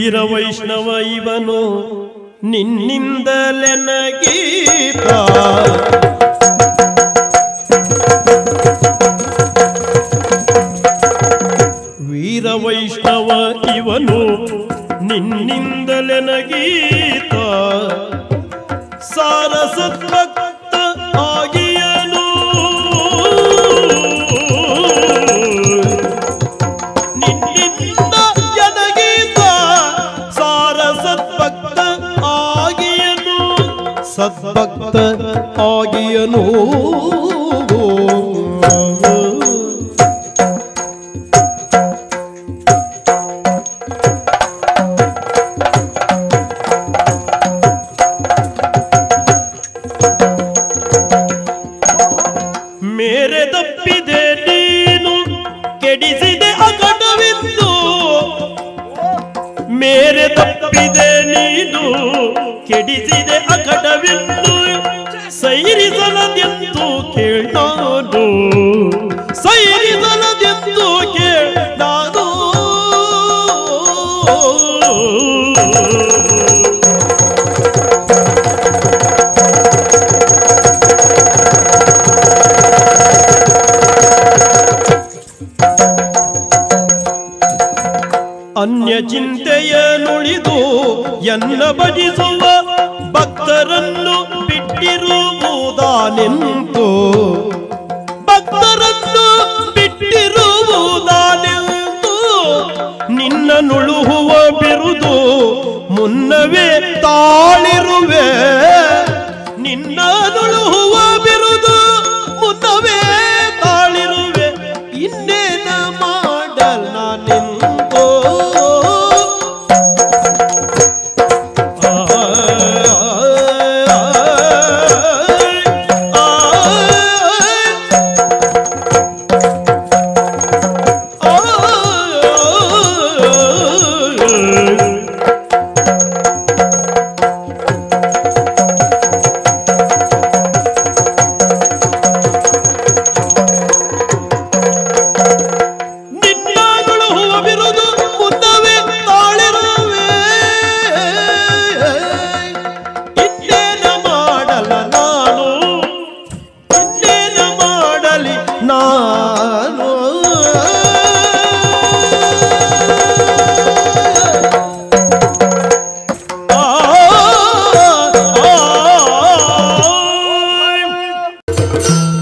ವೀರ ವೈಷ್ಣವ ಇವನು ನಿನ್ನಿಂದಲೆನಗೀತ ವೀರ ವೈಷ್ಣವ ಇವನು ನಿನ್ನಿಂದಲೆನಗೀತ ಸಾರಸದ್ಭಕ್ತ ಆಗಿಯನು ನಿನ್ನಿಂದ ಜನಗೀತ ಸಾರಸದ್ಭಕ್ತ ಆಗಿಯನು ಸದ್ಭಕ್ತ ಆಗಿಯನು ಮೇರೆ ತಪ್ಪಿದೆ ನೀನು ಕೆಡಿಸಿದೆ ಅಕಟವಿದ್ದು ಮೇರೆ ತಪ್ಪಿದೆ ನೀನು ಕೆಡಿಸಿದೆ ಅಕಟವಿದ್ದು ಸೈರಿಸಲದೆಂದು ಕೇಳ್ತಾನು ಸೈರಿಸಲದೆಂದು ಕೇಳ್ತಾನು ಅನ್ಯ ಚಿಂತೆಯ ನುಳಿದು ಎನ್ನ ಭಜಿಸುವ ಭಕ್ತರನ್ನು ಬಿಟ್ಟಿರುವುದಾನೆಂತು ಭಕ್ತರನ್ನು ಬಿಟ್ಟಿರುವುದಾನೆಂತು ನಿನ್ನ ನುಳುಹುವ ಬಿರುದು ಮುನ್ನವೇ ತಾಳಿರುವೆ ನಿನ್ನ ನುಳುಹುವ ಬಿರುದು ಮುನ್ನವೇ ತಾಳಿರುವೆ ಇನ್ನೇನ ಮಾಡಲ್ ನಾನೆಂದೋ ನಿನ್ನಗಳು ಹೂವ ಬಿರುದು ಮುನ್ನವೇ ತಾಳಿರುವೆ ಇನ್ನೇನ ಮಾಡಲ ನಾನು ಇನ್ನೇನ ಮಾಡಲಿ ನಾನು ಆ, ಆ, ಆ.